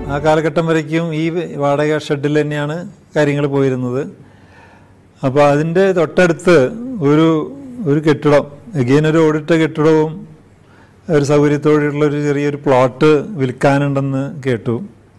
ആ കാലഘട്ടം വരയ്ക്കും ഈ വാടക ഷെഡിൽ തന്നെയാണ് കാര്യങ്ങൾ പോയിരുന്നത് അപ്പോൾ അതിൻ്റെ തൊട്ടടുത്ത് ഒരു ഒരു കെട്ടിടം എഗെയിൻ ഒരു ഓടിട്ട കെട്ടിടവും ഒരു സൗകര്യത്തോടെയുള്ള ഒരു ചെറിയൊരു പ്ലോട്ട് വിൽക്കാനുണ്ടെന്ന് കേട്ടു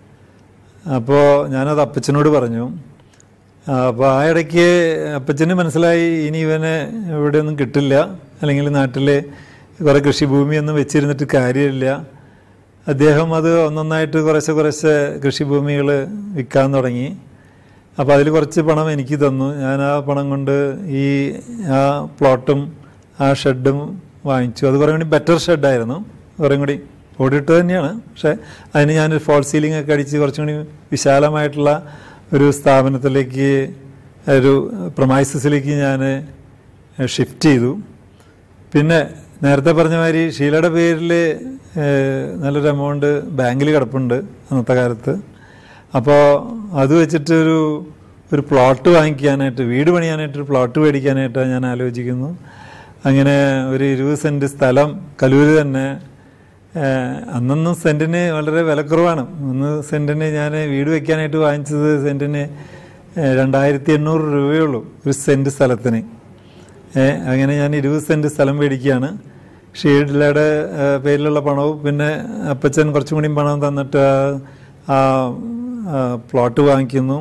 അപ്പോൾ ഞാനത് അപ്പച്ചനോട് പറഞ്ഞു അപ്പോൾ ആ ഇടയ്ക്ക് അപ്പച്ചന് മനസ്സിലായി ഇനി ഇവനെ ഇവിടെയൊന്നും കിട്ടില്ല അല്ലെങ്കിൽ നാട്ടിൽ കുറേ കൃഷിഭൂമിയൊന്നും വെച്ചിരുന്നിട്ട് കാര്യമില്ല അദ്ദേഹം അത് ഒന്നൊന്നായിട്ട് കുറേശ്ശെ കുറേശ്ശെ കൃഷിഭൂമികൾ വിൽക്കാൻ തുടങ്ങി അപ്പോൾ അതിൽ കുറച്ച് പണം എനിക്ക് തന്നു ഞാൻ ആ പണം കൊണ്ട് ഈ ആ പ്ലോട്ടും ആ ഷെഡും വാങ്ങിച്ചു അത് കുറേ കൂടി ബെറ്റർ ഷെഡായിരുന്നു കുറേ കൂടി ഓടിട്ട് തന്നെയാണ് പക്ഷേ അതിന് ഞാനൊരു ഫോൾ സീലിംഗ് ഒക്കെ അടിച്ച് കുറച്ചും കൂടി വിശാലമായിട്ടുള്ള ഒരു സ്ഥാപനത്തിലേക്ക് ഒരു പ്രൊമൈസസിലേക്ക് ഞാൻ ഷിഫ്റ്റ് ചെയ്തു പിന്നെ നേരത്തെ പറഞ്ഞ മാതിരി ഷീലയുടെ പേരിൽ നല്ലൊരു എമൗണ്ട് ബാങ്കിൽ കിടപ്പുണ്ട് അന്നത്തെ കാലത്ത് അപ്പോൾ അത് വെച്ചിട്ട് ഒരു ഒരു പ്ലോട്ട് വാങ്ങിക്കാനായിട്ട് വീട് പണിയാനായിട്ട് ഒരു പ്ലോട്ട് മേടിക്കാനായിട്ട് ഞാൻ ആലോചിക്കുന്നു അങ്ങനെ ഒരു ഇരുപത് സെൻറ്റ് സ്ഥലം കലൂര് തന്നെ ഏഹ്, അന്നൊന്നും സെൻറ്റിന് വളരെ വിലക്കുറവാണ് ഒന്ന് സെൻറ്റിന് ഞാൻ വീട് വയ്ക്കാനായിട്ട് വാങ്ങിച്ചത് സെൻറ്റിന് ഏഹ്, രണ്ടായിരത്തി എണ്ണൂറ് രൂപയുള്ളൂ ഒരു സെൻറ്റ് സ്ഥലത്തിന് ഏ, അങ്ങനെ ഞാൻ ഇരുപത് സെൻറ്റ് സ്ഥലം മേടിക്കുകയാണ് ഷീഡിലയുടെ പേരിലുള്ള പണവും പിന്നെ അപ്പച്ചൻ കുറച്ചും കൂടിയും പണം തന്നിട്ട് ആ ആ, പ്ലോട്ട് വാങ്ങിക്കുന്നു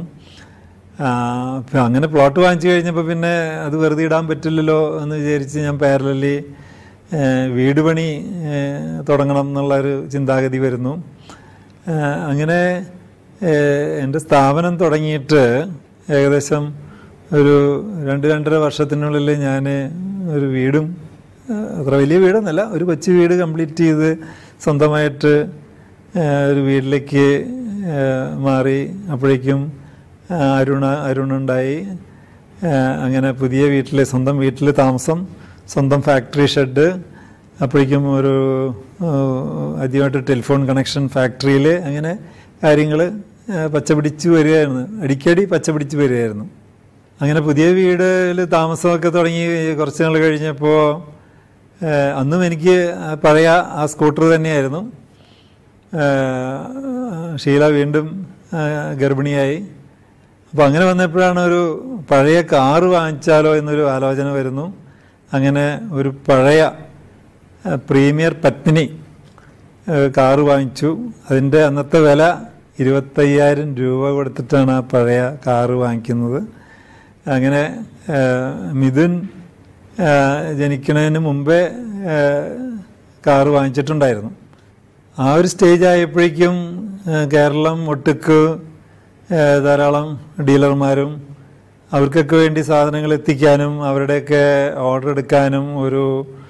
ആ, അപ്പം അങ്ങനെ പ്ലോട്ട് വാങ്ങിച്ചു കഴിഞ്ഞപ്പോൾ പിന്നെ അത് വെറുതെ ഇടാൻ പറ്റില്ലല്ലോ എന്ന് വിചാരിച്ച് ഞാൻ പാരലി വീട് പണി ഏ, തുടങ്ങണം എന്നുള്ളൊരു ചിന്താഗതി വരുന്നു ആ, അങ്ങനെ ഏ, എൻ്റെ സ്ഥാപനം തുടങ്ങിയിട്ട് ഏകദേശം ഒരു രണ്ട് രണ്ടര വർഷത്തിനുള്ളിൽ ഞാൻ ഒരു വീടും ആ, അത്ര വലിയ വീടൊന്നുമല്ല ഒരു കൊച്ചു വീട് കംപ്ലീറ്റ് ചെയ്ത് സ്വന്തമായിട്ട് ആ, ഒരു വീട്ടിലേക്ക് ആ, മാറി അപ്പോഴേക്കും ആ, അരുണ അരുണുണ്ടായി ആ, അങ്ങനെ പുതിയ വീട്ടിൽ സ്വന്തം വീട്ടിൽ താമസം സ്വന്തം ഫാക്ടറി ഷെഡ് അപ്പോഴേക്കും ഒരു ആ, ആദ്യമായിട്ട് ടെലിഫോൺ കണക്ഷൻ ഫാക്ടറിയിൽ അങ്ങനെ കാര്യങ്ങൾ പച്ചപിടിച്ച് വരികയായിരുന്നു അടിക്കടി പച്ചപിടിച്ച് വരികയായിരുന്നു അങ്ങനെ പുതിയ വീടിൽ താമസമൊക്കെ തുടങ്ങി കുറച്ച് നാൾ കഴിഞ്ഞപ്പോൾ ഏഹ്, അന്നും എനിക്ക് ആ പഴയ ആ സ്കൂട്ടർ തന്നെയായിരുന്നു ഏഹ്, ഷീല വീണ്ടും ഏഹ്, ഗർഭിണിയായി അപ്പോൾ അങ്ങനെ വന്നപ്പോഴാണ് ഒരു പഴയ കാറ് വാങ്ങിച്ചാലോ എന്നൊരു ആലോചന വരുന്നു അങ്ങനെ ഒരു പഴയ ഏഹ്, പ്രീമിയർ പത്മിനി ഏഹ്, കാറ് വാങ്ങിച്ചു അതിൻ്റെ അന്നത്തെ വില ഇരുപത്തയ്യായിരം രൂപ കൊടുത്തിട്ടാണ് ആ പഴയ കാറ് വാങ്ങിക്കുന്നത് അങ്ങനെ ഏഹ്, മിഥുൻ ഏഹ്, ജനിക്കുന്നതിന് മുമ്പേ ഏഹ്, കാറ് വാങ്ങിച്ചിട്ടുണ്ടായിരുന്നു ആ ഒരു സ്റ്റേജ് ആയപ്പോഴേക്കും ഏഹ്, കേരളം ഒട്ടുക്ക് ഏഹ്, ധാരാളം ഡീലർമാരും അവർക്കൊക്കെ വേണ്ടി സാധനങ്ങൾ എത്തിക്കാനും അവരുടെയൊക്കെ ഓർഡർ എടുക്കാനും ഒരു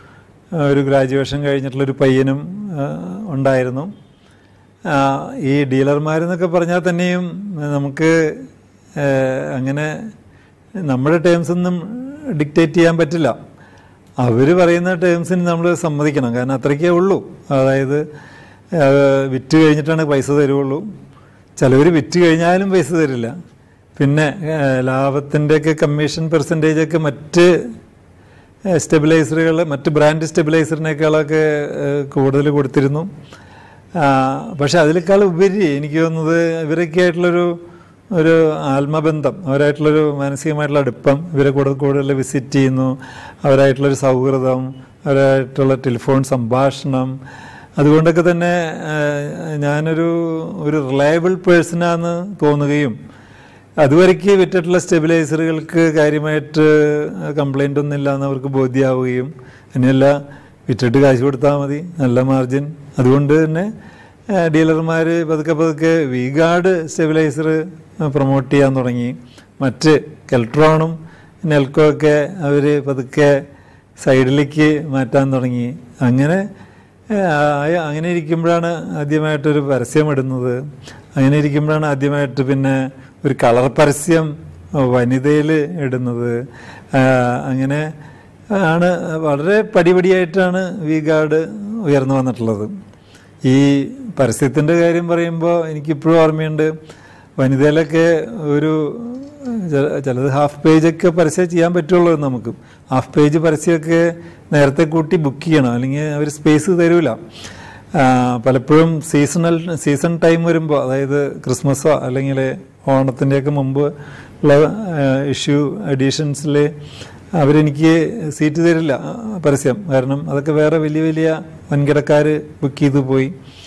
ഒരു ഗ്രാജുവേഷൻ കഴിഞ്ഞിട്ടുള്ളൊരു പയ്യനും ഏഹ്, ഉണ്ടായിരുന്നു ആ, ഈ ഡീലർമാരെന്നൊക്കെ പറഞ്ഞാൽ തന്നെയും നമുക്ക് ഏഹ്, അങ്ങനെ നമ്മുടെ ടേംസ് ഒന്നും ഡിക്റ്റേറ്റ് ചെയ്യാൻ പറ്റില്ല അവർ പറയുന്ന ടേംസിന് നമ്മൾ സമ്മതിക്കണം കാരണം അത്രയ്ക്കേ ഉള്ളൂ അതായത് ഏഹ്, വിറ്റ് കഴിഞ്ഞിട്ടാണ് പൈസ തരുള്ളൂ ചിലവർ വിറ്റ് കഴിഞ്ഞാലും പൈസ തരില്ല പിന്നെ ഏഹ്, ലാഭത്തിൻ്റെയൊക്കെ കമ്മീഷൻ പെർസെൻറ്റേജൊക്കെ മറ്റ് സ്റ്റെബിലൈസറുകൾ മറ്റ് ബ്രാൻഡ് സ്റ്റെബിലൈസറിനേക്കാളൊക്കെ കൂടുതൽ കൊടുത്തിരുന്നു ആ, പക്ഷെ അതിനേക്കാൾ ഉപരി എനിക്ക് തോന്നുന്നത് ഇവരൊക്കെ ആയിട്ടുള്ളൊരു ഒരു ആത്മബന്ധം അവരായിട്ടുള്ളൊരു മാനസികമായിട്ടുള്ള അടുപ്പം ഇവരെ കൂടുതൽ കൂടുതൽ വിസിറ്റ് ചെയ്യുന്നു അവരായിട്ടുള്ളൊരു സൗഹൃദം അവരായിട്ടുള്ള ടെലിഫോൺ സംഭാഷണം അതുകൊണ്ടൊക്കെ തന്നെ ആ, ഞാനൊരു ഒരു റിലയബിൾ പേഴ്സണാന്ന് തോന്നുകയും അതുവരയ്ക്ക് വിറ്റിട്ടുള്ള സ്റ്റെബിലൈസറുകൾക്ക് കാര്യമായിട്ട് കംപ്ലൈൻ്റ് ഒന്നും ഇല്ല എന്ന് അവർക്ക് ബോധ്യമാവുകയും തന്നെയല്ല വിറ്റിട്ട് കാശ് കൊടുത്താൽ മതി നല്ല മാർജിൻ അതുകൊണ്ട് തന്നെ ഡീലർമാർ പതുക്കെ പതുക്കെ വി ഗാർഡ് സ്റ്റെബിലൈസർ പ്രൊമോട്ട് ചെയ്യാൻ തുടങ്ങി മറ്റ് കെൽട്രോണും നെൽക്കോ ഒക്കെ അവർ പതുക്കെ സൈഡിലേക്ക് മാറ്റാൻ തുടങ്ങി അങ്ങനെ ആ, അങ്ങനെ ഇരിക്കുമ്പോഴാണ് ആദ്യമായിട്ടൊരു പരസ്യം ഇടുന്നത് അങ്ങനെ ഇരിക്കുമ്പോഴാണ് ആദ്യമായിട്ട് പിന്നെ ഒരു കളർ പരസ്യം വനിതയിൽ ഇടുന്നത് ആ, അങ്ങനെ ആണ് വളരെ പടിപടിയായിട്ടാണ് വി ഗാർഡ് ഉയർന്നു വന്നിട്ടുള്ളത് ഈ പരസ്യത്തിൻ്റെ കാര്യം പറയുമ്പോൾ എനിക്കിപ്പോഴും ഓർമ്മയുണ്ട് വനിതയിലൊക്കെ ഒരു ചെ- ചിലത് ഹാഫ് പേജൊക്കെ പരസ്യം ചെയ്യാൻ പറ്റുള്ളൂ നമുക്ക് ഹാഫ് പേജ് പരസ്യമൊക്കെ നേരത്തെ കൂട്ടി ബുക്ക് ചെയ്യണം അല്ലെങ്കിൽ അവർ സ്പേസ് തരൂല ആ, പലപ്പോഴും സീസണൽ സീസൺ ടൈം വരുമ്പോൾ അതായത് ക്രിസ്മസോ അല്ലെങ്കിൽ ഓണത്തിൻ്റെയൊക്കെ മുമ്പ് ഉള്ള ഇഷ്യൂ എഡീഷൻസിൽ അവരെനിക്ക് സീറ്റ് തരില്ല ആ, പരസ്യം കാരണം അതൊക്കെ വേറെ വലിയ വലിയ വൻകിടക്കാർ ബുക്ക് ചെയ്തു പോയി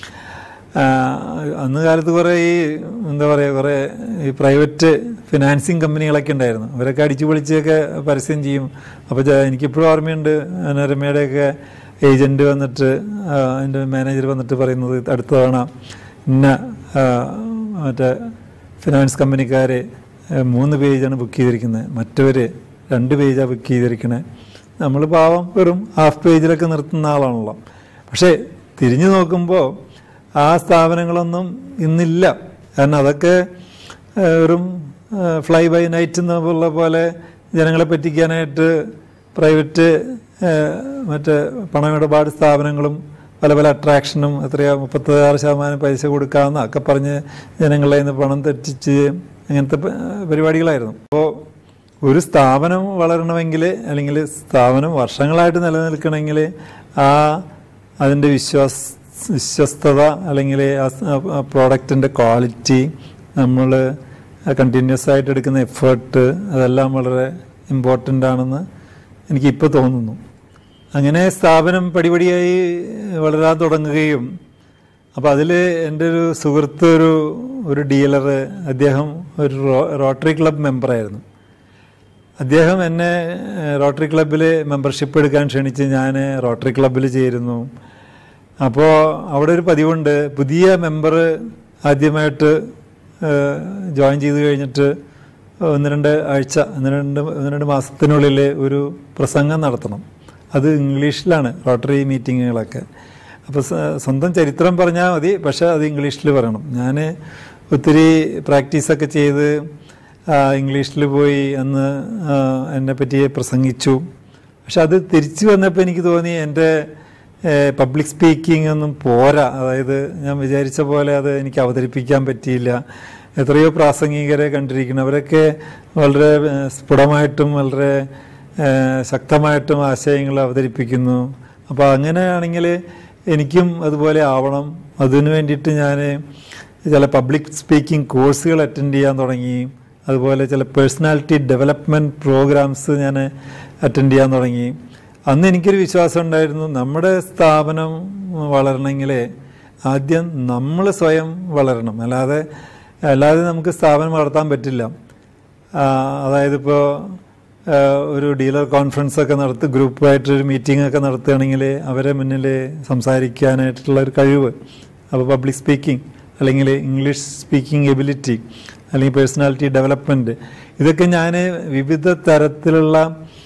ആ, അന്ന് കാലത്ത് കുറേ ഈ എന്താ പറയുക കുറേ ഈ പ്രൈവറ്റ് ഫിനാൻസിങ് കമ്പനികളൊക്കെ ഉണ്ടായിരുന്നു അവരൊക്കെ അടിച്ചു പൊളിച്ചൊക്കെ പരസ്യം ചെയ്യും അപ്പോൾ എനിക്കിപ്പോഴും ഓർമ്മയുണ്ട് അങ്ങനെ രമയുടെയൊക്കെ ഏജൻറ്റ് വന്നിട്ട് ആ, അതിൻ്റെ മാനേജർ വന്നിട്ട് പറയുന്നത് അടുത്ത തവണ ഇന്ന ആ, മറ്റേ ഫിനാൻസ് കമ്പനിക്കാർ മൂന്ന് പേജാണ് ബുക്ക് ചെയ്തിരിക്കുന്നത് മറ്റവർ രണ്ട് പേജാണ് ബുക്ക് ചെയ്തിരിക്കുന്നത് നമ്മൾ പാവം വെറും ഹാഫ് പേജിലൊക്കെ നിർത്തുന്ന ആളാണല്ലോ പക്ഷേ തിരിഞ്ഞു നോക്കുമ്പോൾ ആ സ്ഥാപനങ്ങളൊന്നും ഇന്നില്ല കാരണം അതൊക്കെ ആ, വെറും ഫ്ലൈ ബൈ നൈറ്റ് എന്നുള്ള പോലെ ജനങ്ങളെ പറ്റിക്കാനായിട്ട് പ്രൈവറ്റ് ആ, മറ്റേ പണമിടപാട് സ്ഥാപനങ്ങളും പല പല അട്രാക്ഷനും എത്രയാ മുപ്പത്താറ് ശതമാനം പൈസ കൊടുക്കാമെന്ന് ഒക്കെ പറഞ്ഞ് ജനങ്ങളെ നിന്ന് പണം തെറ്റിച്ച് അങ്ങനത്തെ പ- പരിപാടികളായിരുന്നു അപ്പോൾ ഒരു സ്ഥാപനം വളരണമെങ്കിൽ അല്ലെങ്കിൽ സ്ഥാപനം വർഷങ്ങളായിട്ട് നിലനിൽക്കണമെങ്കിൽ ആ അതിൻ്റെ വിശ്വാസ വിശ്വസ്തത അല്ലെങ്കിൽ ആ പ്രോഡക്റ്റിൻ്റെ ക്വാളിറ്റി നമ്മൾ കണ്ടിന്യൂസ് ആയിട്ട് എടുക്കുന്ന എഫേർട്ട് അതെല്ലാം വളരെ ഇമ്പോർട്ടൻ്റ് ആണെന്ന് എനിക്കിപ്പോൾ തോന്നുന്നു അങ്ങനെ സ്ഥാപനം പടിപടിയായി വളരാൻ തുടങ്ങുകയും അപ്പോൾ അതിൽ എൻ്റെ ഒരു സുഹൃത്ത് ഒരു ഒരു ഡീലർ അദ്ദേഹം ഒരു റോ- റോട്ടറി ക്ലബ് മെമ്പറായിരുന്നു അദ്ദേഹം എന്നെ ഏഹ്, റോട്ടറി ക്ലബ്ബിൽ മെമ്പർഷിപ്പ് എടുക്കാൻ ക്ഷണിച്ച് ഞാൻ റോട്ടറി ക്ലബ്ബിൽ ചേരുന്നു അപ്പോൾ അവിടെ ഒരു പതിവുണ്ട് പുതിയ മെമ്പർ ആദ്യമായിട്ട് ഏഹ്, ജോയിൻ ചെയ്ത് കഴിഞ്ഞിട്ട് ഒന്ന് രണ്ട് ആഴ്ച ഒന്ന് രണ്ട് ഒന്ന് രണ്ട് മാസത്തിനുള്ളിൽ ഒരു പ്രസംഗം നടത്തണം അത് ഇംഗ്ലീഷിലാണ് റോട്ടറി മീറ്റിങ്ങുകളൊക്കെ അപ്പോൾ സ്വന്തം ചരിത്രം പറഞ്ഞാൽ മതി പക്ഷേ അത് ഇംഗ്ലീഷിൽ പറയണം ഞാൻ ഒത്തിരി പ്രാക്ടീസൊക്കെ ചെയ്ത് ഇംഗ്ലീഷിൽ പോയി അന്ന് ആ, എന്നെ പറ്റി പ്രസംഗിച്ചു പക്ഷെ അത് തിരിച്ചു വന്നപ്പോൾ എനിക്ക് തോന്നി എൻ്റെ പബ്ലിക് സ്പീക്കിംഗ് ഒന്നും പോരാ അതായത് ഞാൻ വിചാരിച്ച പോലെ അത് എനിക്ക് അവതരിപ്പിക്കാൻ പറ്റിയില്ല എത്രയോ പ്രാസംഗികരെ കണ്ടിരിക്കുന്നു അവരൊക്കെ വളരെ ഏഹ്, സ്ഫുടമായിട്ടും വളരെ ഏഹ്, ശക്തമായിട്ടും ആശയങ്ങൾ അവതരിപ്പിക്കുന്നു അപ്പോൾ അങ്ങനെയാണെങ്കിൽ എനിക്കും അതുപോലെ ആവണം അതിനു വേണ്ടിയിട്ട് ഞാൻ ചില പബ്ലിക് സ്പീക്കിംഗ് കോഴ്സുകൾ അറ്റൻഡ് ചെയ്യാൻ തുടങ്ങി അതുപോലെ ചില പേഴ്സണാലിറ്റി ഡെവലപ്മെൻറ്റ് പ്രോഗ്രാംസ് ഞാൻ അറ്റൻഡ് ചെയ്യാൻ തുടങ്ങി അന്ന് എനിക്കൊരു വിശ്വാസം ഉണ്ടായിരുന്നു നമ്മുടെ സ്ഥാപനം വളരണമെങ്കിൽ ആദ്യം നമ്മൾ സ്വയം വളരണം അല്ലാതെ അല്ലാതെ നമുക്ക് സ്ഥാപനം വളർത്താൻ പറ്റില്ല ആ, അതായത് ഇപ്പോൾ ഒരു ഡീലർ കോൺഫറൻസ് ഒക്കെ നടത്തി ഗ്രൂപ്പായിട്ടൊരു മീറ്റിംഗ് ഒക്കെ നടത്തുകയാണെങ്കിൽ അവരെ മുന്നിൽ സംസാരിക്കാനായിട്ടുള്ള ഒരു കഴിവ് അപ്പോൾ പബ്ലിക് സ്പീക്കിംഗ് അല്ലെങ്കിൽ ഇംഗ്ലീഷ് സ്പീക്കിംഗ് എബിലിറ്റി അല്ലെങ്കിൽ പേഴ്സണാലിറ്റി ഡെവലപ്മെൻറ്റ് ഇതൊക്കെ ഞാൻ വിവിധ തരത്തിലുള്ള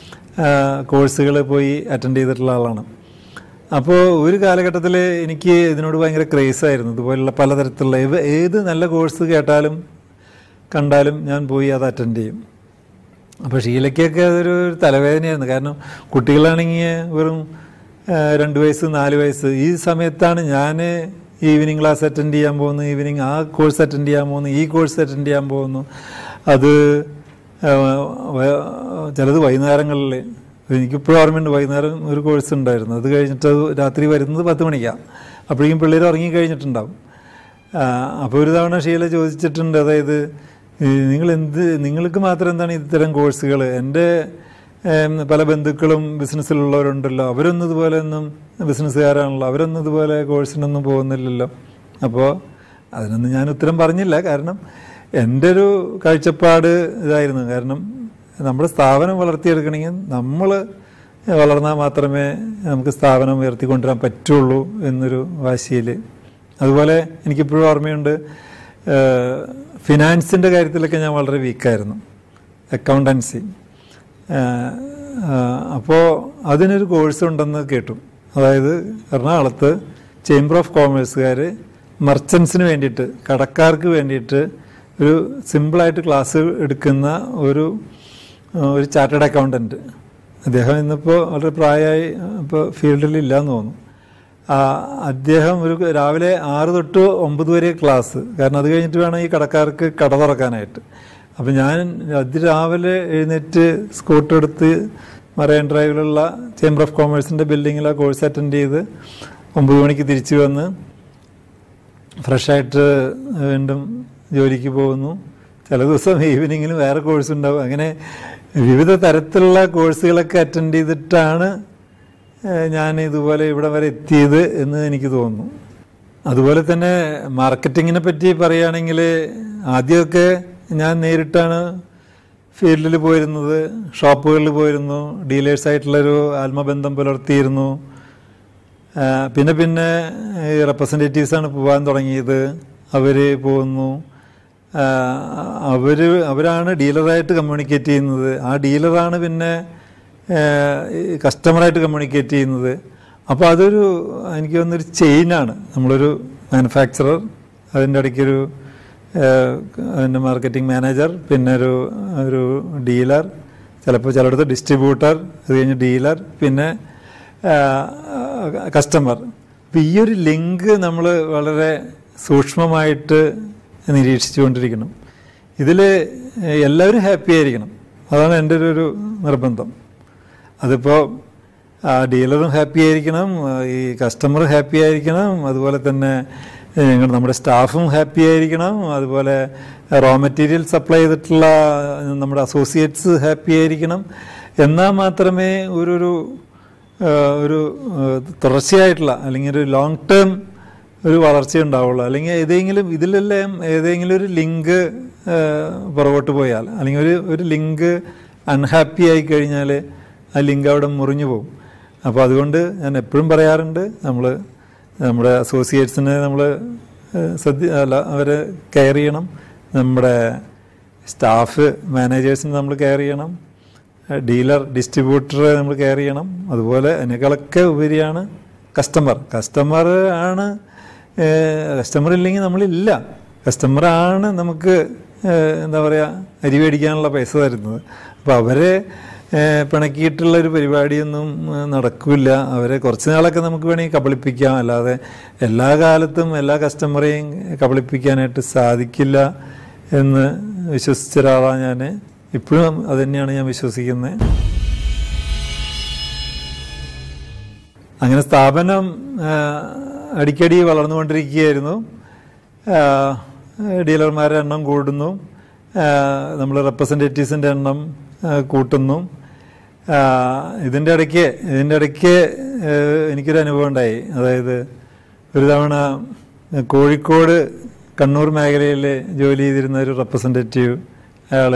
കോഴ്സുകൾ പോയി അറ്റൻഡ് ചെയ്തിട്ടുള്ള ആളാണ് അപ്പോൾ ഒരു കാലഘട്ടത്തിൽ എനിക്ക് ഇതിനോട് ഭയങ്കര ക്രേസ് ആയിരുന്നു ഇതുപോലുള്ള പലതരത്തിലുള്ള ഇവ ഏത് നല്ല കോഴ്സ് കേട്ടാലും കണ്ടാലും ഞാൻ പോയി അത് അറ്റൻഡ് ചെയ്യും അപ്പോൾ ഷീലയ്ക്കൊക്കെ അതൊരു തലവേദനയായിരുന്നു കാരണം കുട്ടികളാണെങ്കിൽ വെറും ആ, രണ്ട് വയസ്സ് നാല് വയസ്സ് ഈ സമയത്താണ് ഞാൻ ഈവനിങ് ക്ലാസ് അറ്റൻഡ് ചെയ്യാൻ പോകുന്നു ഈവനിങ് ആ കോഴ്സ് അറ്റൻഡ് ചെയ്യാൻ പോകുന്നു ഈ കോഴ്സ് അറ്റൻഡ് ചെയ്യാൻ പോകുന്നു അത് ആ, വ- ചിലത് വൈകുന്നേരങ്ങളിൽ എനിക്കിപ്പോഴും ഓർമ്മയുണ്ട് വൈകുന്നേരം ഒരു കോഴ്സ് ഉണ്ടായിരുന്നു അത് കഴിഞ്ഞിട്ട് അത് രാത്രി വരുന്നത് പത്ത് മണിക്കാണ് അപ്പോഴേക്കും പിള്ളേർ ഉറങ്ങി കഴിഞ്ഞിട്ടുണ്ടാവും ആ, അപ്പോൾ ഒരു തവണ ഷീല ചോദിച്ചിട്ടുണ്ട് അതായത് ഈ നിങ്ങൾ എന്ത് നിങ്ങൾക്ക് മാത്രം എന്താണ് ഇത്തരം കോഴ്സുകൾ എൻ്റെ ഏം, പല ബന്ധുക്കളും ബിസിനസ്സിലുള്ളവരുണ്ടല്ലോ അവരൊന്നും ഇതുപോലെ ഒന്നും ബിസിനസ്സുകാരാണല്ലോ അവരൊന്നും ഇതുപോലെ കോഴ്സിനൊന്നും പോകുന്നില്ലല്ലോ അപ്പോൾ അതിനൊന്നും ഞാൻ ഉത്തരം പറഞ്ഞില്ല കാരണം എൻ്റെ ഒരു കാഴ്ചപ്പാട് ഇതായിരുന്നു കാരണം നമ്മുടെ സ്ഥാപനം വളർത്തിയെടുക്കണമെങ്കിൽ നമ്മൾ വളർന്നാൽ മാത്രമേ നമുക്ക് സ്ഥാപനം ഉയർത്തിക്കൊണ്ടുവരാൻ പറ്റുള്ളൂ എന്നൊരു വാശിയിൽ അതുപോലെ എനിക്കിപ്പോഴും ഓർമ്മയുണ്ട് ഫിനാൻസിൻ്റെ കാര്യത്തിലൊക്കെ ഞാൻ വളരെ വീക്കായിരുന്നു അക്കൗണ്ടൻസി അപ്പോൾ അതിനൊരു കോഴ്സ് ഉണ്ടെന്ന് കേട്ടു അതായത് എറണാകുളത്ത് ചേംബർ ഓഫ് കോമേഴ്സുകാർ മർച്ചൻസിന് വേണ്ടിയിട്ട് കടക്കാർക്ക് വേണ്ടിയിട്ട് ഒരു സിമ്പിളായിട്ട് ക്ലാസ് എടുക്കുന്ന ഒരു ആ, ഒരു ചാർട്ടേഡ് അക്കൗണ്ടൻറ്റ് അദ്ദേഹം ഇന്നിപ്പോൾ വളരെ പ്രായമായി ഇപ്പോൾ ഫീൽഡിൽ ഇല്ലയെന്ന് തോന്നുന്നു ആ, അദ്ദേഹം ഒരു രാവിലെ ആറ് തൊട്ട് ഒമ്പത് വരെ ക്ലാസ് കാരണം അത് കഴിഞ്ഞിട്ട് വേണം ഈ കടക്കാർക്ക് കട തുറക്കാനായിട്ട് അപ്പം ഞാൻ അതിരാവിലെ എഴുന്നേറ്റ് സ്കൂട്ടർ എടുത്ത് മറൈൻ ഡ്രൈവിലുള്ള ചേംബർ ഓഫ് കോമേഴ്സിൻ്റെ ബിൽഡിങ്ങിൽ ആ കോഴ്സ് അറ്റൻഡ് ചെയ്ത് ഒമ്പത് മണിക്ക് തിരിച്ചു വന്ന് ഫ്രഷായിട്ട് വീണ്ടും ജോലിക്ക് പോകുന്നു ചില ദിവസം ഈവനിങ്ങിൽ വേറെ കോഴ്സ് ഉണ്ടാവും അങ്ങനെ വിവിധ തരത്തിലുള്ള കോഴ്സുകളൊക്കെ അറ്റൻഡ് ചെയ്തിട്ടാണ് ഏഹ്, ഞാൻ ഇതുപോലെ ഇവിടെ വരെ എത്തിയത് എന്ന് എനിക്ക് തോന്നുന്നു അതുപോലെ തന്നെ മാർക്കറ്റിങ്ങിനെ പറ്റി പറയുകയാണെങ്കിൽ ആദ്യമൊക്കെ ഞാൻ നേരിട്ടാണ് ഫീൽഡിൽ പോയിരുന്നത് ഷോപ്പുകളിൽ പോയിരുന്നു ഡീലേഴ്സായിട്ടുള്ളൊരു ആത്മബന്ധം പുലർത്തിയിരുന്നു ആ, പിന്നെ പിന്നെ ഈ റെപ്രസെൻറ്റേറ്റീവ്സാണ് പോകാൻ തുടങ്ങിയത് അവർ പോകുന്നു അവർ അവരാണ് ഡീലറായിട്ട് കമ്മ്യൂണിക്കേറ്റ് ചെയ്യുന്നത് ആ ഡീലറാണ് പിന്നെ കസ്റ്റമറായിട്ട് കമ്മ്യൂണിക്കേറ്റ് ചെയ്യുന്നത് അപ്പോൾ അതൊരു എനിക്ക് തോന്നുന്നൊരു ചെയിനാണ് നമ്മളൊരു മാനുഫാക്ചറർ അതിൻ്റെ ഇടയ്ക്കൊരു അതിൻ്റെ മാർക്കറ്റിംഗ് മാനേജർ പിന്നെ ഒരു ഒരു ഡീലർ ചിലപ്പോൾ ചിലയിടത്ത് ഡിസ്ട്രിബ്യൂട്ടർ അത് കഴിഞ്ഞ് ഡീലർ പിന്നെ കസ്റ്റമർ അപ്പം ഈ ഒരു ലിങ്ക് നമ്മൾ വളരെ സൂക്ഷ്മമായിട്ട് നിരീക്ഷിച്ചുകൊണ്ടിരിക്കണം ഇതിൽ എല്ലാവരും ഹാപ്പി ആയിരിക്കണം അതാണ് എൻ്റെ ഒരു ഒരു നിർബന്ധം അതിപ്പോൾ ഡീലറും ഹാപ്പി ആയിരിക്കണം ആ, ഈ കസ്റ്റമർ ഹാപ്പി ആയിരിക്കണം അതുപോലെ തന്നെ ഏ, ഞങ്ങൾ നമ്മുടെ സ്റ്റാഫും ഹാപ്പി ആയിരിക്കണം അതുപോലെ റോ മെറ്റീരിയൽ സപ്ലൈ ചെയ്തിട്ടുള്ള നമ്മുടെ അസോസിയേറ്റ്സ് ഹാപ്പി ആയിരിക്കണം എന്നാൽ മാത്രമേ ഒരു ഒരു ആ, ഒരു ആ, തുടർച്ചയായിട്ടുള്ള അല്ലെങ്കിൽ ഒരു ലോങ് ടേം ഒരു വളർച്ച ഉണ്ടാവുള്ളൂ അല്ലെങ്കിൽ ഏതെങ്കിലും ഇതിലെല്ലാം ഏതെങ്കിലും ഒരു ലിങ്ക് പുറകോട്ട് പോയാൽ അല്ലെങ്കിൽ ഒരു ഒരു ലിങ്ക് അൺഹാപ്പി ആയി കഴിഞ്ഞാൽ ആ ലിങ്ക് അവിടെ മുറിഞ്ഞു പോകും അപ്പോൾ അതുകൊണ്ട് ഞാൻ എപ്പോഴും പറയാറുണ്ട് നമ്മൾ നമ്മുടെ അസോസിയേറ്റ്സിനെ നമ്മൾ ശ്രദ്ധ അല്ല അവരെ കെയർ ചെയ്യണം നമ്മുടെ സ്റ്റാഫ് മാനേജേഴ്സിനെ നമ്മൾ കെയർ ചെയ്യണം ഡീലർ ഡിസ്ട്രിബ്യൂട്ടറെ നമ്മൾ കെയർ ചെയ്യണം അതുപോലെ അതിനേക്കാളൊക്കെ ഉപരിയാണ് കസ്റ്റമർ കസ്റ്റമർ ആണ് കസ്റ്റമർ ഇല്ലെങ്കിൽ നമ്മളില്ല കസ്റ്റമറാണ് നമുക്ക് ഏഹ്, എന്താ പറയുക അരി മേടിക്കാനുള്ള പൈസ തരുന്നത് അപ്പോൾ അവരെ ഏഹ്, പിണക്കിയിട്ടുള്ള ഒരു പരിപാടിയൊന്നും ഏഹ്, നടക്കില്ല അവരെ കുറച്ച് നാളൊക്കെ നമുക്ക് വേണമെങ്കിൽ കബളിപ്പിക്കാം അല്ലാതെ എല്ലാ കാലത്തും എല്ലാ കസ്റ്റമറെയും കബളിപ്പിക്കാനായിട്ട് സാധിക്കില്ല എന്ന് വിശ്വസിച്ച ഒരാളാണ് ഞാൻ ഇപ്പോഴും അത് തന്നെയാണ് ഞാൻ വിശ്വസിക്കുന്നത് അങ്ങനെ സ്ഥാപനം ആ, അടിക്കടി വളർന്നുകൊണ്ടിരിക്കുകയായിരുന്നു ആ, ഡീലർമാരുടെ എണ്ണം കൂടുന്നു നമ്മൾ റെപ്രസെൻറ്റേറ്റീവ്സിൻ്റെ എണ്ണം ആ, കൂട്ടുന്നു ആ, ഇതിൻ്റെ ഇടയ്ക്ക് ഇതിൻ്റെ ഇടയ്ക്ക് ആ, എനിക്കൊരു അനുഭവം ഉണ്ടായി അതായത് ഒരു തവണ കോഴിക്കോട് കണ്ണൂർ മേഖലയിൽ ജോലി ചെയ്തിരുന്ന ഒരു റെപ്രസെൻറ്റേറ്റീവ് അയാൾ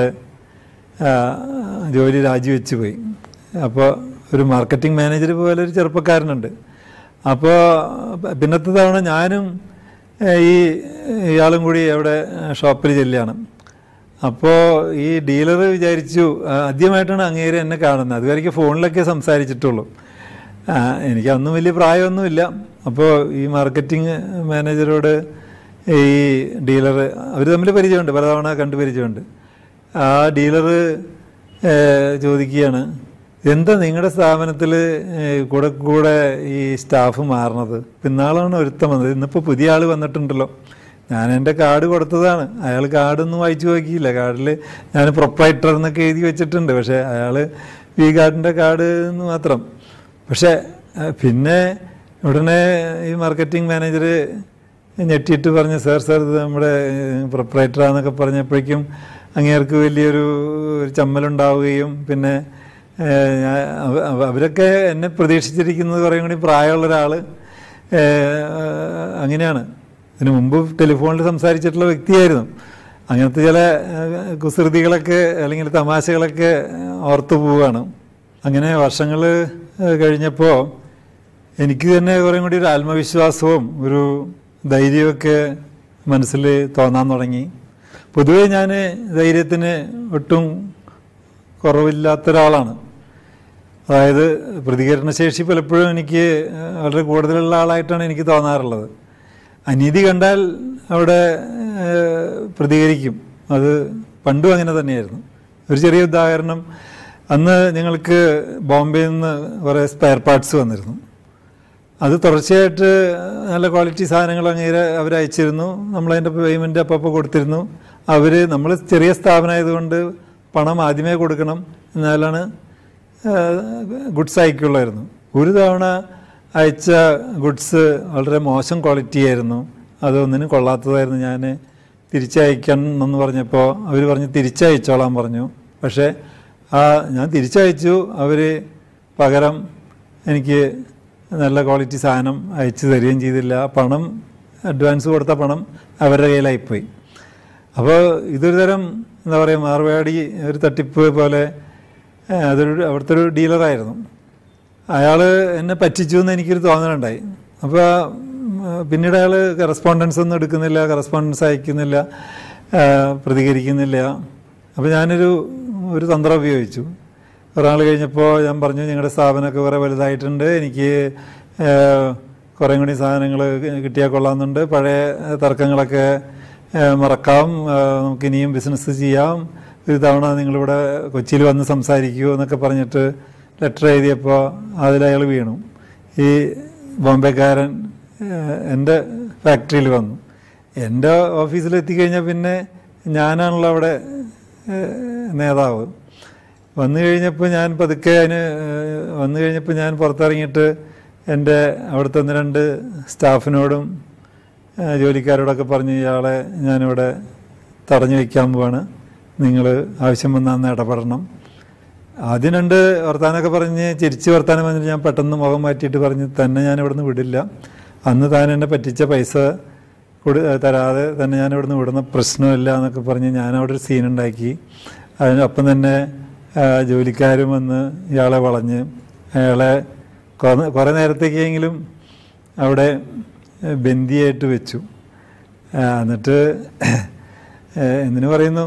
ജോലി രാജിവെച്ച് പോയി അപ്പോൾ ഒരു മാർക്കറ്റിംഗ് മാനേജർ പോലെ ഒരു ചെറുപ്പക്കാരനുണ്ട് അപ്പോൾ പിന്നത്തെ തവണ ഞാനും ഏഹ്, ഈ ഇയാളും കൂടി അവിടെ ഷോപ്പിൽ ചെല്ലുകയാണ് അപ്പോൾ ഈ ഡീലർ വിചാരിച്ചു ആ, ആദ്യമായിട്ടാണ് അങ്ങേര് എന്നെ കാണുന്നത് അതുവരെയ്ക്ക് ഫോണിലൊക്കെ സംസാരിച്ചിട്ടുള്ളൂ ആ, എനിക്ക് അന്നും വലിയ പ്രായമൊന്നുമില്ല അപ്പോൾ ഈ മാർക്കറ്റിംഗ് മാനേജരോട് ഈ ഡീലർ അവർ തമ്മിൽ പരിചയമുണ്ട് പലതവണ കണ്ടു പരിചയമുണ്ട് ആ ഡീലർ ചോദിക്കുകയാണ് എന്താ നിങ്ങളുടെ സ്ഥാപനത്തിൽ കൂടെ കൂടെ ഈ സ്റ്റാഫ് മാറണത് ഇന്നാളാണ് ഒരുത്തം വന്നത് ഇന്നിപ്പോൾ പുതിയ ആൾ വന്നിട്ടുണ്ടല്ലോ ഞാൻ എൻ്റെ കാർഡ് കൊടുത്തതാണ് അയാൾ കാർഡൊന്നും വായിച്ചു നോക്കിയില്ല കാർഡിൽ ഞാൻ പ്രൊപ്പറേറ്റർ എന്നൊക്കെ എഴുതി വെച്ചിട്ടുണ്ട് പക്ഷേ അയാൾ വി കാർഡിൻ്റെ കാർഡ് എന്ന് മാത്രം പക്ഷേ ആ, പിന്നെ ഉടനെ ഈ മാർക്കറ്റിംഗ് മാനേജർ ഞെട്ടിയിട്ട് പറഞ്ഞു സാർ സാർ ഇത് നമ്മുടെ പ്രൊപ്പറേറ്ററാന്നൊക്കെ പറഞ്ഞപ്പോഴേക്കും അങ്ങേർക്ക് വലിയൊരു ഒരു ചമ്മലുണ്ടാവുകയും പിന്നെ ഏഹ്, ഞാൻ- അവ- അവ- അവരൊക്കെ എന്നെ പ്രതീക്ഷിച്ചിരിക്കുന്നത് കുറേ കൂടി പ്രായമുള്ള ഒരാൾ അങ്ങനെയാണ് ഇതിനു മുമ്പ് ടെലിഫോണിൽ സംസാരിച്ചിട്ടുള്ള വ്യക്തിയായിരുന്നു അങ്ങനത്തെ ചില ഏഹ്, കുസൃതികളൊക്കെ അല്ലെങ്കിൽ തമാശകളൊക്കെ ഓർത്തു പോവുകയാണ് അങ്ങനെ വർഷങ്ങൾ കഴിഞ്ഞപ്പോൾ എനിക്ക് തന്നെ കുറേ കൂടി ഒരു ആത്മവിശ്വാസവും ഒരു ധൈര്യമൊക്കെ മനസ്സിൽ തോന്നാൻ തുടങ്ങി പൊതുവേ ഞാൻ ധൈര്യത്തിന് ഒട്ടും കുറവില്ലാത്ത ഒരാളാണ് അതായത് പ്രതികരണശേഷി പലപ്പോഴും എനിക്ക് വളരെ കൂടുതലുള്ള ആളായിട്ടാണ് എനിക്ക് തോന്നാറുള്ളത് അനീതി കണ്ടാൽ അവിടെ ഏഹ്, പ്രതികരിക്കും അത് പണ്ടും അങ്ങനെ തന്നെയായിരുന്നു ഒരു ചെറിയ ഉദാഹരണം അന്ന് ഞങ്ങൾക്ക് ബോംബെയിൽ നിന്ന് കുറേ സ്പെയർ പാർട്സ് വന്നിരുന്നു അത് തുടർച്ചയായിട്ട് നല്ല ക്വാളിറ്റി സാധനങ്ങൾ അങ്ങേരെ അവർ അയച്ചിരുന്നു നമ്മളതിൻ്റെ പേയ്മെൻറ്റ് അപ്പോൾ കൊടുത്തിരുന്നു അവർ നമ്മൾ ചെറിയ സ്ഥാപനമായതുകൊണ്ട് പണം ആദ്യമേ കൊടുക്കണം എന്നാലാണ് ഗുഡ്സ് അയക്കുള്ളായിരുന്നു ഒരു തവണ അയച്ച ഗുഡ്സ് വളരെ മോശം ക്വാളിറ്റി ആയിരുന്നു അതൊന്നിനും കൊള്ളാത്തതായിരുന്നു ഞാൻ തിരിച്ചയക്കണം എന്ന് പറഞ്ഞപ്പോൾ അവർ പറഞ്ഞ് തിരിച്ചയച്ചോളാൻ പറഞ്ഞു പക്ഷേ ആ ഞാൻ തിരിച്ചയച്ചു അവർ പകരം എനിക്ക് നല്ല ക്വാളിറ്റി സാധനം അയച്ചു തരികയും ചെയ്തില്ല പണം അഡ്വാൻസ് കൊടുത്ത പണം അവരുടെ കയ്യിലായിപ്പോയി അപ്പോൾ ഇതൊരു തരം എന്താ പറയുക മാർവാടി ഒരു തട്ടിപ്പ് പോലെ ഏഹ്, അതൊരു അവിടുത്തെ ഒരു ഡീലറായിരുന്നു അയാൾ എന്നെ പറ്റിച്ചു എന്ന് എനിക്കൊരു തോന്നലുണ്ടായി അപ്പോൾ പിന്നീട് അയാൾ കറസ്പോണ്ടൻസ് ഒന്നും എടുക്കുന്നില്ല കറസ്പോണ്ടൻസ് അയക്കുന്നില്ല ആ, പ്രതികരിക്കുന്നില്ല അപ്പോൾ ഞാനൊരു ഒരു തന്ത്രം ഉപയോഗിച്ചു ഒരാൾ കഴിഞ്ഞപ്പോൾ ഞാൻ പറഞ്ഞു ഞങ്ങളുടെ സ്ഥാപനമൊക്കെ കുറേ വലുതായിട്ടുണ്ട് എനിക്ക് ആ, കുറേ കൂടി സാധനങ്ങൾ കിട്ടിയാൽ കൊള്ളാമെന്നുണ്ട് പഴയ തർക്കങ്ങളൊക്കെ ആ, മറക്കാം ആ, നമുക്ക് ഇനിയും ബിസിനസ് ചെയ്യാം ഒരു തവണ നിങ്ങളിവിടെ കൊച്ചിയിൽ വന്ന് സംസാരിക്കൂ എന്നൊക്കെ പറഞ്ഞിട്ട് ലെറ്റർ എഴുതിയപ്പോൾ അതിലയാൾ വീണു ഈ ബോംബെക്കാരൻ ഏഹ്, എൻ്റെ ഫാക്ടറിയിൽ വന്നു എൻ്റെ ഓഫീസിൽ എത്തിക്കഴിഞ്ഞാൽ പിന്നെ ഞാനാണല്ലോ അവിടെ ഏഹ്, നേതാവ് വന്നു കഴിഞ്ഞപ്പോൾ ഞാൻ പതുക്കെ അതിന് ഏഹ്, വന്നു കഴിഞ്ഞപ്പോൾ ഞാൻ പുറത്തിറങ്ങിയിട്ട് എൻ്റെ അവിടുത്തെ ഒന്ന് രണ്ട് സ്റ്റാഫിനോടും ഏഹ്, ജോലിക്കാരോടൊക്കെ പറഞ്ഞ് ഇയാളെ ഞാനിവിടെ തടഞ്ഞു വയ്ക്കാൻ പോവാണ് നിങ്ങൾ ആവശ്യം വന്നാൽ അന്ന് ഇടപെടണം ആദ്യം രണ്ട് വർത്താനമൊക്കെ പറഞ്ഞ് ചിരിച്ച് വർത്താനം പറഞ്ഞിട്ട് ഞാൻ പെട്ടെന്ന് മുഖം മാറ്റിയിട്ട് പറഞ്ഞ് തന്നെ ഞാൻ ഇവിടുന്ന് വിടില്ല അന്ന് താൻ എന്നെ പറ്റിച്ച പൈസ കൊടു തരാതെ തന്നെ ഞാൻ ഇവിടുന്ന് വിടുന്ന പ്രശ്നമില്ല എന്നൊക്കെ പറഞ്ഞ് ഞാൻ അവിടെ ഒരു സീൻ ഉണ്ടാക്കി അതിനൊപ്പം തന്നെ ആ, ജോലിക്കാരും വന്ന് ഇയാളെ വളഞ്ഞ് അയാളെ കുറേ കുറേ നേരത്തേക്കെങ്കിലും അവിടെ ബന്ദിയായിട്ട് വെച്ചു ആ, എന്നിട്ട് ഏഹ്, എന്തിനു പറയുന്നു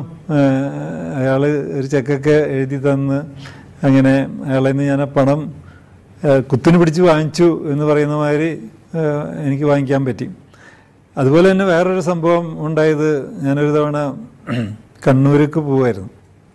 അയാൾ ഒരു ചെക്കൊക്കെ എഴുതി തന്ന് അങ്ങനെ അയാളിൽ നിന്ന് ഞാൻ ആ പണം ഏഹ്, കുത്തിന് പിടിച്ച് വാങ്ങിച്ചു എന്ന് പറയുന്ന മാതിരി ഏഹ്, എനിക്ക് വാങ്ങിക്കാൻ പറ്റി അതുപോലെ തന്നെ വേറൊരു സംഭവം ഉണ്ടായത് ഞാനൊരു തവണ കണ്ണൂർക്ക് പോവായിരുന്നു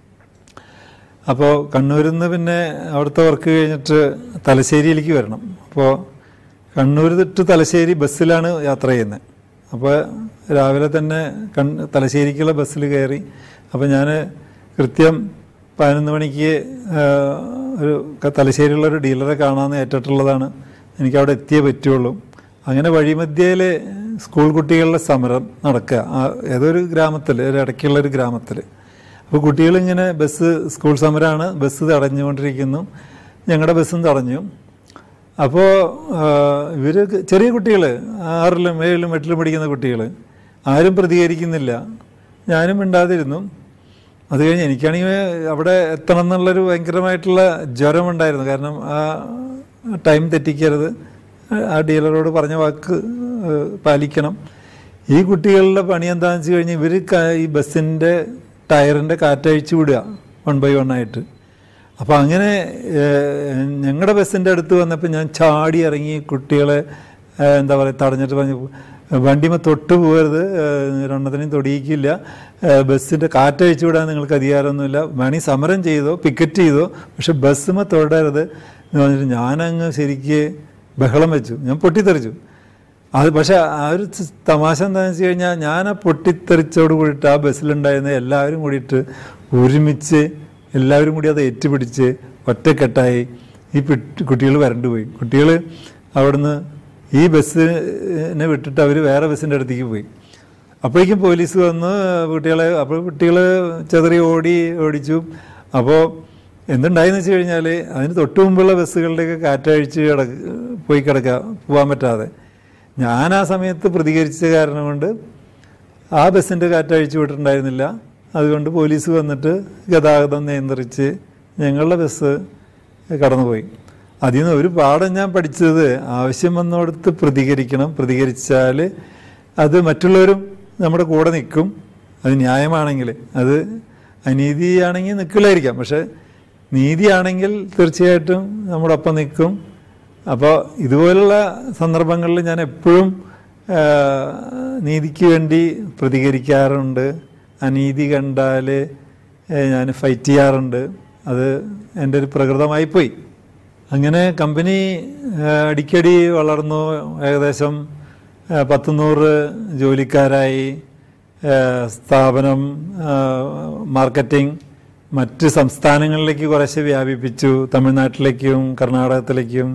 അപ്പോൾ കണ്ണൂരിൽ നിന്ന് പിന്നെ അവിടുത്തെ വർക്ക് കഴിഞ്ഞിട്ട് തലശ്ശേരിയിലേക്ക് വരണം അപ്പോൾ കണ്ണൂർ തൊട്ട് തലശ്ശേരി ബസ്സിലാണ് യാത്ര ചെയ്യുന്നത് അപ്പോൾ രാവിലെ തന്നെ കൺ തലശ്ശേരിക്കുള്ള ബസ്സിൽ കയറി അപ്പോൾ ഞാൻ കൃത്യം പതിനൊന്ന് മണിക്ക് ആ, ഒരു ക- തലശ്ശേരിയുള്ള ഒരു ഡീലറെ കാണാമെന്ന് ഏറ്റിട്ടുള്ളതാണ് എനിക്ക് അവിടെ എത്തിയേ പറ്റുള്ളൂ അങ്ങനെ വഴിമധ്യയിൽ സ്കൂൾ കുട്ടികളുടെ സമരം നടക്കുക ആ ഏതൊരു ഗ്രാമത്തിൽ ഒരു ഇടയ്ക്കുള്ള ഒരു ഗ്രാമത്തിൽ അപ്പോൾ കുട്ടികളിങ്ങനെ ബസ് സ്കൂൾ സമരമാണ് ബസ് തടഞ്ഞുകൊണ്ടിരിക്കുന്നു ഞങ്ങളുടെ ബസ്സും തടഞ്ഞു അപ്പോൾ ഇവർ ചെറിയ കുട്ടികൾ ആറിലും ഏഴിലും എട്ടിലും പഠിക്കുന്ന കുട്ടികൾ ആരും പ്രതികരിക്കുന്നില്ല ഞാനും മിണ്ടാതിരുന്നു അത് കഴിഞ്ഞ് എനിക്കാണെങ്കിൽ അവിടെ എത്തണം എന്നുള്ളൊരു ഭയങ്കരമായിട്ടുള്ള ജ്വരമുണ്ടായിരുന്നു കാരണം ആ ടൈം തെറ്റിക്കരുത് ആ ഡീലറോട് പറഞ്ഞ വാക്ക് ഏഹ്, പാലിക്കണം ഈ കുട്ടികളുടെ പണി എന്താണെന്ന് വെച്ച് കഴിഞ്ഞാൽ ഇവർ ഈ ബസ്സിൻ്റെ ടയറിൻ്റെ കാറ്റഴിച്ചു വിടുക വൺ ബൈ വൺ ആയിട്ട് അപ്പോൾ അങ്ങനെ ഞങ്ങളുടെ ബസ്സിൻ്റെ അടുത്ത് വന്നപ്പോൾ ഞാൻ ചാടി ഇറങ്ങി കുട്ടികളെ ഏഹ്, എന്താ പറയുക തടഞ്ഞിട്ട് പറഞ്ഞു വണ്ടിമ തൊട്ട് പോകരുത് ഏഹ്, രണ്ടെണ്ണത്തിനെയും തൊടിയിക്കില്ല ഏഹ്, ബസ്സിൻ്റെ കാറ്റഴിച്ചു വിടാൻ നിങ്ങൾക്ക് അധികാരമൊന്നുമില്ല വേണമെങ്കിൽ സമരം ചെയ്തോ പിക്കറ്റ് ചെയ്തോ പക്ഷെ ബസ്സുമ തൊടരുത് എന്ന് പറഞ്ഞിട്ട് ഞാനങ്ങ് ശരിക്ക് ബഹളം വെച്ചു ഞാൻ പൊട്ടിത്തെറിച്ചു അത് പക്ഷെ ആ ഒരു സ് തമാശ എന്താണെന്ന് വെച്ച് കഴിഞ്ഞാൽ ഞാൻ ആ പൊട്ടിത്തെറിച്ചോട് കൂടിയിട്ട് ആ ബസ്സിലുണ്ടായിരുന്ന എല്ലാവരും കൂടിയിട്ട് ഒരുമിച്ച് എല്ലാവരും കൂടി അത് ഏറ്റുപിടിച്ച് ഒറ്റക്കെട്ടായി ഈ കുട്ടികൾ വരണ്ടുപോയി കുട്ടികൾ അവിടുന്ന് ഈ ബസ്സിനെ വിട്ടിട്ട് അവർ വേറെ ബസ്സിൻ്റെ അടുത്തേക്ക് പോയി അപ്പോഴേക്കും പോലീസ് വന്ന് കുട്ടികളെ അപ്പോൾ കുട്ടികൾ ചെതറി ഓടി ഓടിച്ചു അപ്പോൾ എന്തുണ്ടായെന്ന് വെച്ച് കഴിഞ്ഞാൽ അതിന് തൊട്ട് മുമ്പുള്ള ബസ്സുകളുടെയൊക്കെ കാറ്റഴിച്ച് കിടക്ക് പോയി കിടക്കുക പോകാൻ പറ്റാതെ ഞാൻ ആ സമയത്ത് പ്രതികരിച്ച കാരണം കൊണ്ട് ആ ബസ്സിൻ്റെ കാറ്റഴിച്ചു വിട്ടിട്ടുണ്ടായിരുന്നില്ല അതുകൊണ്ട് പോലീസ് വന്നിട്ട് ഗതാഗതം നിയന്ത്രിച്ച് ഞങ്ങളുടെ ബസ് കടന്നുപോയി അതിൽ നിന്ന് ഒരു പാഠം ഞാൻ പഠിച്ചത് ആവശ്യം വന്നിടത്ത് പ്രതികരിക്കണം പ്രതികരിച്ചാൽ അത് മറ്റുള്ളവരും നമ്മുടെ കൂടെ നിൽക്കും അത് ന്യായമാണെങ്കിൽ അത് അനീതിയാണെങ്കിൽ നിൽക്കില്ലായിരിക്കാം പക്ഷെ നീതിയാണെങ്കിൽ തീർച്ചയായിട്ടും നമ്മുടെ ഒപ്പം നിൽക്കും അപ്പോൾ ഇതുപോലുള്ള സന്ദർഭങ്ങളിൽ ഞാൻ എപ്പോഴും ആ, നീതിക്ക് വേണ്ടി പ്രതികരിക്കാറുണ്ട് അനീതി കണ്ടാൽ ഞാൻ ഫൈറ്റ് ചെയ്യാറുണ്ട് അത് എൻ്റെ ഒരു പ്രകൃതമായി പോയി അങ്ങനെ കമ്പനി ആ, അടിക്കടി വളർന്നു ഏകദേശം ആ, പത്ത് നൂറ് ജോലിക്കാരായി ആ, സ്ഥാപനം ആ, മാർക്കറ്റിംഗ് മറ്റ് സംസ്ഥാനങ്ങളിലേക്ക് കുറേശ്ശെ വ്യാപിപ്പിച്ചു തമിഴ്നാട്ടിലേക്കും കർണാടകത്തിലേക്കും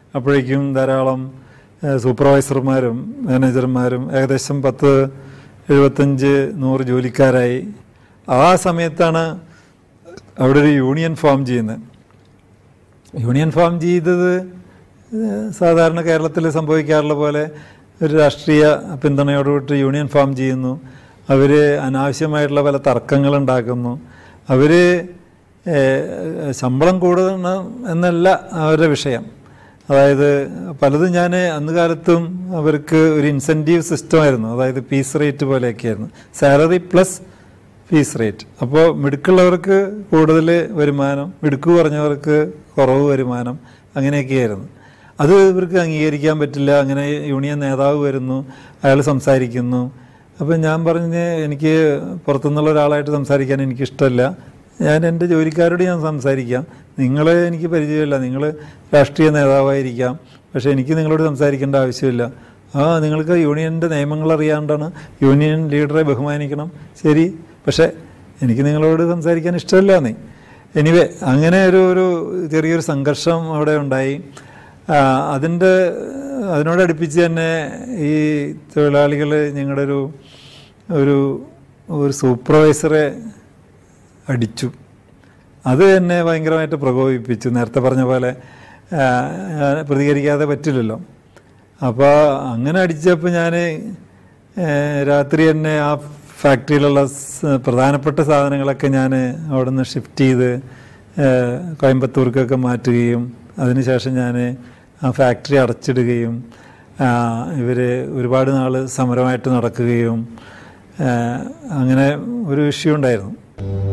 അപ്പോഴേക്കും ധാരാളം ഏഹ്, സൂപ്പർവൈസർമാരും മാനേജർമാരും ഏകദേശം പത്ത് എഴുപത്തഞ്ച് നൂറ് ജോലിക്കാരായി ആ സമയത്താണ് അവിടെ ഒരു യൂണിയൻ ഫോം ചെയ്യുന്നത് യൂണിയൻ ഫോം ചെയ്തത് ഏഹ്, സാധാരണ കേരളത്തിൽ സംഭവിക്കാറുള്ള പോലെ ഒരു രാഷ്ട്രീയ പിന്തുണയോടുകൂടി യൂണിയൻ ഫോം ചെയ്യുന്നു അവർ അനാവശ്യമായിട്ടുള്ള പല തർക്കങ്ങൾ ഉണ്ടാക്കുന്നു അവർ ശമ്പളം കൂടണം എന്നല്ല അവരുടെ വിഷയം അതായത് പലതും ഞാൻ അന്ന് കാലത്തും അവർക്ക് ഒരു ഇൻസെൻറ്റീവ് സിസ്റ്റമായിരുന്നു അതായത് പീസ് റേറ്റ് പോലെയൊക്കെയായിരുന്നു സാലറി പ്ലസ് ഫീസ് റേറ്റ് അപ്പോൾ മിടുക്കുള്ളവർക്ക് കൂടുതൽ വരുമാനം മിടുക്ക് കുറഞ്ഞവർക്ക് കുറവ് വരുമാനം അങ്ങനെയൊക്കെയായിരുന്നു അത് ഇവർക്ക് അംഗീകരിക്കാൻ പറ്റില്ല അങ്ങനെ യൂണിയൻ നേതാവ് വരുന്നു അയാൾ സംസാരിക്കുന്നു അപ്പം ഞാൻ പറഞ്ഞ് എനിക്ക് പുറത്തുനിന്നുള്ള ഒരാളായിട്ട് സംസാരിക്കാൻ എനിക്കിഷ്ടമല്ല ഞാൻ എൻ്റെ ജോലിക്കാരോട് ഞാൻ സംസാരിക്കാം നിങ്ങളെ എനിക്ക് പരിചയമില്ല നിങ്ങൾ രാഷ്ട്രീയ നേതാവായിരിക്കാം പക്ഷേ എനിക്ക് നിങ്ങളോട് സംസാരിക്കേണ്ട ആവശ്യമില്ല ആ നിങ്ങൾക്ക് യൂണിയൻ്റെ നിയമങ്ങൾ അറിയാണ്ടാണ് യൂണിയൻ ലീഡറെ ബഹുമാനിക്കണം ശരി പക്ഷേ എനിക്ക് നിങ്ങളോട് സംസാരിക്കാൻ ഇഷ്ടമല്ല നീ എനിവേ അങ്ങനെ ഒരു ഒരു ചെറിയൊരു സംഘർഷം അവിടെ ഉണ്ടായി ആ, അതിൻ്റെ അതിനോടടുപ്പിച്ച് തന്നെ ഈ തൊഴിലാളികൾ ഞങ്ങളുടെ ഒരു ഒരു ഒരു സൂപ്പർവൈസറെ അടിച്ചു അത് എന്നെ ഭയങ്കരമായിട്ട് പ്രകോപിപ്പിച്ചു നേരത്തെ പറഞ്ഞ പോലെ ആ, ആ, പ്രതികരിക്കാതെ പറ്റില്ലല്ലോ അപ്പോൾ അങ്ങനെ അടിച്ചപ്പോൾ ഞാൻ രാത്രി തന്നെ ആ ഫാക്ടറിയിലുള്ള സ് പ്രധാനപ്പെട്ട സാധനങ്ങളൊക്കെ ഞാൻ അവിടെ നിന്ന് ഷിഫ്റ്റ് ചെയ്ത് ആ, കോയമ്പത്തൂർക്കൊക്കെ മാറ്റുകയും അതിനുശേഷം ഞാൻ ആ ഫാക്ടറി അടച്ചിടുകയും ഇവർ ഒരുപാട് നാൾ സമരമായിട്ട് നടക്കുകയും ആ, അങ്ങനെ ഒരു വിഷയം ഉണ്ടായിരുന്നു